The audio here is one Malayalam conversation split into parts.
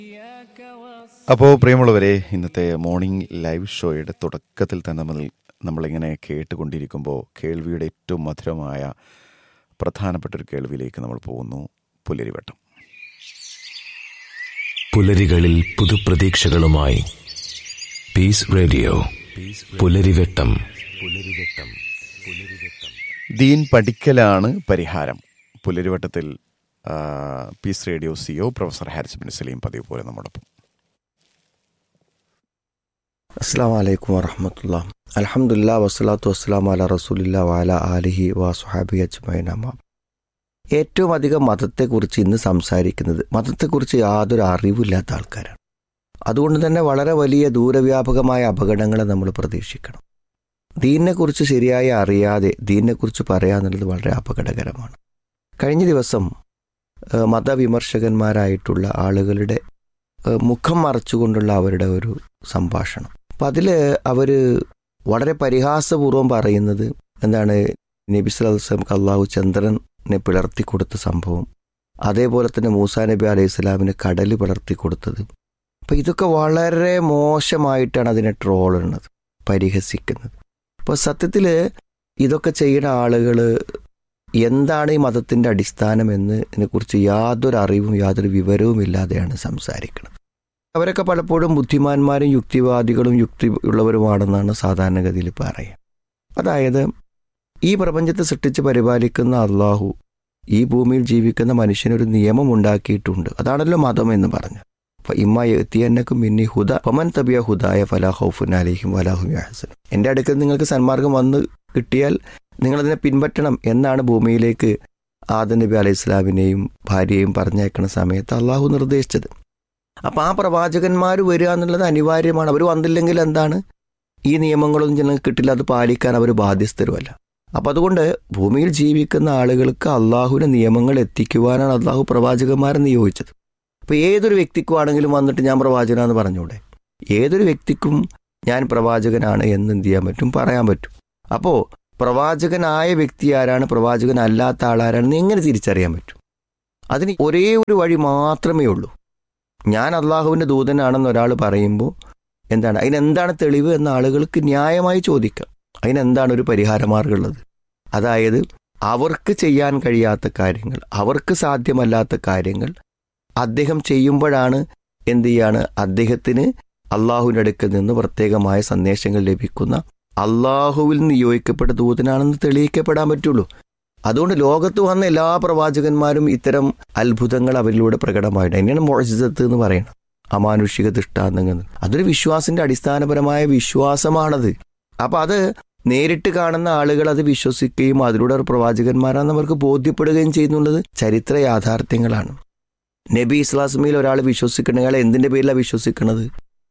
അപ്പോൾ പ്രിയമുള്ളവരെ ഇന്നത്തെ മോർണിംഗ് ലൈവ് ഷോയുടെ തുടക്കത്തിൽ തന്നെ നമ്മൾ നമ്മളിങ്ങനെ കേട്ടുകൊണ്ടിരിക്കുമ്പോൾ കേൾവിയുടെ ഏറ്റവും മധുരമായ പ്രധാനപ്പെട്ട ഒരു കേൾവിയിലേക്ക് നമ്മൾ പോകുന്നു പുലരിവട്ടം പുലരികളിൽ പുതുപ്രതീക്ഷകളുമായി പീസ് റേഡിയോ പുലരിവെട്ടം പുലരിവെട്ടം പുലരിവെട്ടം ദീൻ പഠിക്കലാണ് പരിഹാരം പുലരിവട്ടത്തിൽ ആ, peace radio CO professor Haris bin Saleem പതിവ് പോലെ നമ്മോടൊപ്പം അസ്സാം വലൈക്കും വറഹമത്തുള്ള അലഹമുല്ലാ വസ്സലാത്തു വസ്സലാം അല റസൂലില്ല വാല ആലിഹി വാ സുഹാബി അജ്മൈൻ അമ്മ ഏറ്റവും അധികം മതത്തെക്കുറിച്ച് ഇന്ന് സംസാരിക്കുന്നത് മതത്തെക്കുറിച്ച് യാതൊരു അറിവില്ലാത്ത ആൾക്കാരാണ് അതുകൊണ്ട് തന്നെ വളരെ വലിയ ദൂരവ്യാപകമായ അപകടങ്ങളെ നമ്മൾ പ്രതീക്ഷിക്കണം ദീനിനെക്കുറിച്ച് ശരിയായി അറിയാതെ ദീനിനെക്കുറിച്ച് പറയാന്നുള്ളത് വളരെ അപകടകരമാണ് കഴിഞ്ഞ ദിവസം ഏഹ്, മതവിമർശകന്മാരായിട്ടുള്ള ആളുകളുടെ ഏഹ്, മുഖം മറച്ചുകൊണ്ടുള്ള അവരുടെ ഒരു സംഭാഷണം അപ്പം അതിൽ അവർ വളരെ പരിഹാസപൂർവ്വം പറയുന്നത് എന്താണ് നബി സലഹുസ്ലംക്ക് അള്ളാഹു ചന്ദ്രനെ പിളർത്തി കൊടുത്ത സംഭവം അതേപോലെ തന്നെ മൂസാ നബി അലൈഹി സ്വലാമിന് കടൽ പിളർത്തി കൊടുത്തത് അപ്പം ഇതൊക്കെ വളരെ മോശമായിട്ടാണ് അതിനെ ട്രോളുന്നത് പരിഹസിക്കുന്നത് അപ്പോൾ സത്യത്തിൽ ഇതൊക്കെ ചെയ്യുന്ന ആളുകൾ എന്താണ് ഈ മതത്തിൻ്റെ അടിസ്ഥാനം എന്നതിനെക്കുറിച്ച് യാതൊരു അറിവും യാതൊരു വിവരവും ഇല്ലാതെയാണ് സംസാരിക്കുന്നത് അവരൊക്കെ പലപ്പോഴും ബുദ്ധിമാന്മാരും യുക്തിവാദികളും യുക്തി ഉള്ളവരുമാണെന്നാണ് സാധാരണഗതിയിൽ പറയുക അതായത് ഈ പ്രപഞ്ചത്തെ സൃഷ്ടിച്ച് പരിപാലിക്കുന്ന അള്ളാഹു ഈ ഭൂമിയിൽ ജീവിക്കുന്ന മനുഷ്യനൊരു നിയമം ഉണ്ടാക്കിയിട്ടുണ്ട് അതാണല്ലോ മതം എന്ന് പറഞ്ഞു അപ്പൊ ഇമ്മ എത്തിയന്നക്കും മിന്നി ഹുദ ഒമൻ തബിയ ഹുദായ ഫലാ ഹൗഫുൻ അലിഹിം വലാഹും യാഹസൻ എൻ്റെ അടുക്കൽ നിങ്ങൾക്ക് സന്മാർഗം വന്ന് കിട്ടിയാൽ നിങ്ങളതിനെ പിൻപറ്റണം എന്നാണ് ഭൂമിയിലേക്ക് ആദം നബി അലൈഹി ഇസ്ലാമിനെയും ഭാര്യയെയും പറഞ്ഞയക്കുന്ന സമയത്ത് അള്ളാഹു നിർദ്ദേശിച്ചത് അപ്പം ആ പ്രവാചകന്മാർ വരിക എന്നുള്ളത് അനിവാര്യമാണ് അവർ വന്നില്ലെങ്കിൽ എന്താണ് ഈ നിയമങ്ങളൊന്നും ജനങ്ങൾക്ക് കിട്ടില്ല അത് പാലിക്കാൻ അവർ ബാധ്യസ്ഥരുമല്ല അപ്പം അതുകൊണ്ട് ഭൂമിയിൽ ജീവിക്കുന്ന ആളുകൾക്ക് അള്ളാഹുവിൻ്റെ നിയമങ്ങൾ എത്തിക്കുവാനാണ് അള്ളാഹു പ്രവാചകന്മാരെ നിയോഗിച്ചത് അപ്പോൾ ഏതൊരു വ്യക്തിക്കും ആണെങ്കിലും വന്നിട്ട് ഞാൻ പ്രവാചകനാന്ന് പറഞ്ഞൂടെ ഏതൊരു വ്യക്തിക്കും ഞാൻ പ്രവാചകനാണ് എന്ന് എന്ത് ചെയ്യാൻ പറ്റും പറയാൻ പറ്റും അപ്പോൾ പ്രവാചകനായ വ്യക്തി ആരാണ് പ്രവാചകനല്ലാത്ത ആളാരാണെന്ന് എങ്ങനെ തിരിച്ചറിയാൻ പറ്റും അതിന് ഒരേ ഒരു വഴി മാത്രമേ ഉള്ളൂ ഞാൻ അള്ളാഹുവിൻ്റെ ദൂതനാണെന്ന് ഒരാൾ പറയുമ്പോൾ എന്താണ് അതിനെന്താണ് തെളിവ് എന്ന ആളുകൾക്ക് ന്യായമായി ചോദിക്കാം അതിനെന്താണ് ഒരു പരിഹാരമാർഗം ഉള്ളത് അതായത് അവർക്ക് ചെയ്യാൻ കഴിയാത്ത കാര്യങ്ങൾ അവർക്ക് സാധ്യമല്ലാത്ത കാര്യങ്ങൾ അദ്ദേഹം ചെയ്യുമ്പോഴാണ് എന്ത് ചെയ്യാണ് അദ്ദേഹത്തിന് അള്ളാഹുവിൻ്റെ അടുക്കൽ നിന്ന് പ്രത്യേകമായ സന്ദേശങ്ങൾ ലഭിക്കുന്ന അള്ളാഹുവിൽ നിന്ന് നിയോഗിക്കപ്പെട്ട ദൂതനാണെന്ന് തെളിയിക്കപ്പെടാൻ പറ്റുള്ളൂ അതുകൊണ്ട് ലോകത്ത് വന്ന എല്ലാ പ്രവാചകന്മാരും ഇത്തരം അത്ഭുതങ്ങൾ അവരിലൂടെ പ്രകടമായിട്ട് അതിനാണ് മോഴ്ജിതത്ത് എന്ന് പറയുന്നത് അമാനുഷിക ദൃഷ്ടാന്തങ്ങൾ അതൊരു വിശ്വാസിന്റെ അടിസ്ഥാനപരമായ വിശ്വാസമാണത് അപ്പൊ അത് നേരിട്ട് കാണുന്ന ആളുകൾ അത് വിശ്വസിക്കുകയും അതിലൂടെ അവർ പ്രവാചകന്മാരാണെന്ന് അവർക്ക് ബോധ്യപ്പെടുകയും ചെയ്യുന്നുള്ളത് ചരിത്ര യാഥാർത്ഥ്യങ്ങളാണ് നബി ഇസ്ലാസ്മിയിൽ ഒരാൾ വിശ്വസിക്കണമെങ്കിൽ അയാൾ എന്തിന്റെ പേരിലാണ് വിശ്വസിക്കുന്നത്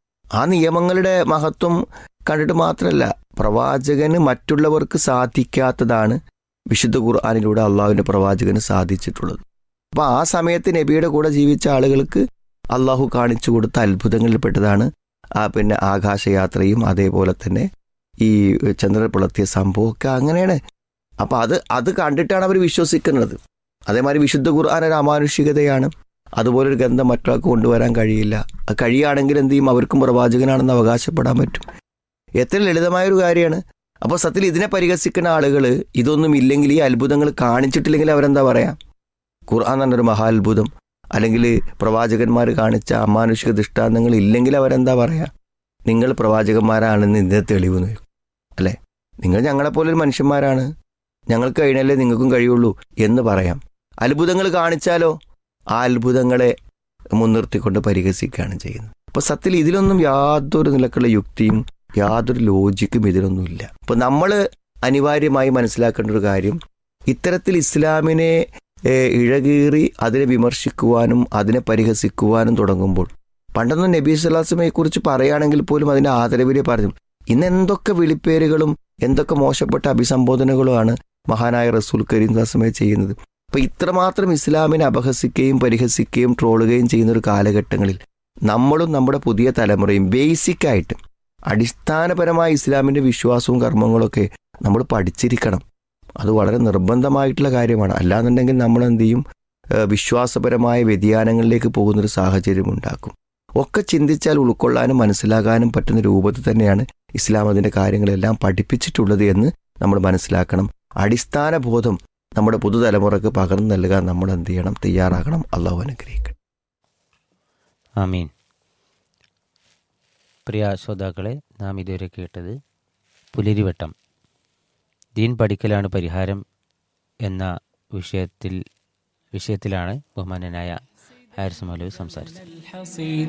ആ നിയമങ്ങളുടെ മഹത്വം കണ്ടിട്ട് മാത്രമല്ല പ്രവാചകന് മറ്റുള്ളവർക്ക് സാധിക്കാത്തതാണ് വിശുദ്ധ ഖുർആാനിലൂടെ അള്ളാഹുവിന്റെ പ്രവാചകന് സാധിച്ചിട്ടുള്ളത് അപ്പൊ ആ സമയത്ത് നബിയുടെ കൂടെ ജീവിച്ച ആളുകൾക്ക് അള്ളാഹു കാണിച്ചു കൊടുത്ത അത്ഭുതങ്ങളിൽപ്പെട്ടതാണ് ആ പിന്നെ ആകാശയാത്രയും അതേപോലെ തന്നെ ഈ ചന്ദ്രൻ പുലർത്തിയ സംഭവമൊക്കെ അങ്ങനെയാണ് അപ്പൊ അത് അത് കണ്ടിട്ടാണ് അവർ വിശ്വസിക്കുന്നത് അതേമാതിരി വിശുദ്ധ ഖുർആൻ ഒരു അമാനുഷികതയാണ് അതുപോലൊരു ഗന്ധം മറ്റൊരാൾക്ക് കൊണ്ടുവരാൻ കഴിയില്ല അത് കഴിയുകയാണെങ്കിൽ എന്ത് ചെയ്യും അവർക്കും പ്രവാചകനാണെന്ന് അവകാശപ്പെടാൻ പറ്റും എത്ര ലളിതമായൊരു കാര്യമാണ് അപ്പോൾ സത്യത്തിൽ ഇതിനെ പരിഹസിക്കുന്ന ആളുകൾ ഇതൊന്നും ഇല്ലെങ്കിൽ ഈ അത്ഭുതങ്ങൾ കാണിച്ചിട്ടില്ലെങ്കിൽ അവരെന്താ പറയാ ഖുർആൻ എന്നൊരു മഹാത്ഭുതം അല്ലെങ്കിൽ പ്രവാചകന്മാർ കാണിച്ച അമാനുഷിക ദൃഷ്ടാന്തങ്ങൾ ഇല്ലെങ്കിൽ അവരെന്താ പറയാ നിങ്ങൾ പ്രവാചകന്മാരാണെന്ന് ഇതിന്റെ തെളിവ് നോക്കും അല്ലേ നിങ്ങൾ ഞങ്ങളെപ്പോലൊരു മനുഷ്യന്മാരാണ് ഞങ്ങൾക്ക് കഴിഞ്ഞാലേ നിങ്ങൾക്കും കഴിയുള്ളൂ എന്ന് പറയാം അത്ഭുതങ്ങൾ കാണിച്ചാലോ ആ അത്ഭുതങ്ങളെ മുൻനിർത്തിക്കൊണ്ട് പരിഹസിക്കുകയാണ് ചെയ്യുന്നത് അപ്പൊ സത്യത്തിൽ ഇതിലൊന്നും യാതൊരു നിലക്കുള്ള യുക്തിയും യാതൊരു ലോജിക്കും ഇതിലൊന്നുമില്ല അപ്പൊ നമ്മൾ അനിവാര്യമായി മനസ്സിലാക്കേണ്ട ഒരു കാര്യം ഇത്തരത്തിൽ ഇസ്ലാമിനെ ഏഹ്, ഇഴകീറി അതിനെ വിമർശിക്കുവാനും അതിനെ പരിഹസിക്കുവാനും തുടങ്ങുമ്പോൾ പണ്ടൊന്നും നബി സ്വലാസ്മയെ കുറിച്ച് പറയുകയാണെങ്കിൽ പോലും അതിന്റെ ആദരവിനെ പറഞ്ഞു ഇന്ന് എന്തൊക്കെ വിളിപ്പേരുകളും എന്തൊക്കെ മോശപ്പെട്ട അഭിസംബോധനകളുമാണ് മഹാനായ റസൂൽ കരീം ദാസമയെ ചെയ്യുന്നത് അപ്പൊ ഇത്രമാത്രം ഇസ്ലാമിനെ അപഹസിക്കുകയും പരിഹസിക്കുകയും ട്രോളുകയും ചെയ്യുന്ന ഒരു കാലഘട്ടങ്ങളിൽ നമ്മളും നമ്മുടെ പുതിയ തലമുറയും ബേസിക് ആയിട്ട് അടിസ്ഥാനപരമായ ഇസ്ലാമിന്റെ വിശ്വാസവും കർമ്മങ്ങളൊക്കെ നമ്മൾ പഠിച്ചിരിക്കണം അത് വളരെ നിർബന്ധമായിട്ടുള്ള കാര്യമാണ് അല്ലാന്നുണ്ടെങ്കിൽ നമ്മൾ എന്ത് ചെയ്യും ഏഹ് വിശ്വാസപരമായ വ്യതിയാനങ്ങളിലേക്ക് പോകുന്നൊരു സാഹചര്യം ഉണ്ടാക്കും ഒക്കെ ചിന്തിച്ചാൽ ഉൾക്കൊള്ളാനും മനസ്സിലാകാനും പറ്റുന്ന രൂപത്തിൽ തന്നെയാണ് ഇസ്ലാം അതിൻ്റെ കാര്യങ്ങളെല്ലാം പഠിപ്പിച്ചിട്ടുള്ളത് എന്ന് നമ്മൾ മനസ്സിലാക്കണം അടിസ്ഥാന ബോധം നമ്മുടെ പുതുതലമുറക്ക് പകർന്നു നൽകാൻ നമ്മൾ എന്ത് ചെയ്യണം തയ്യാറാകണം അള്ളാഹു അനുഗ്രഹിക്കണം ആമീൻ പ്രിയ ശ്രോതാക്കളെ നാം ഇതുവരെ കേട്ടത് പുലരിവട്ടം ദീൻ പഠിക്കലാണ് പരിഹാരം എന്ന വിഷയത്തിൽ വിഷയത്തിലാണ് ബഹുമാനനായ ഹാരിസ് മൗലവി സംസാരിച്ചത് الحصيد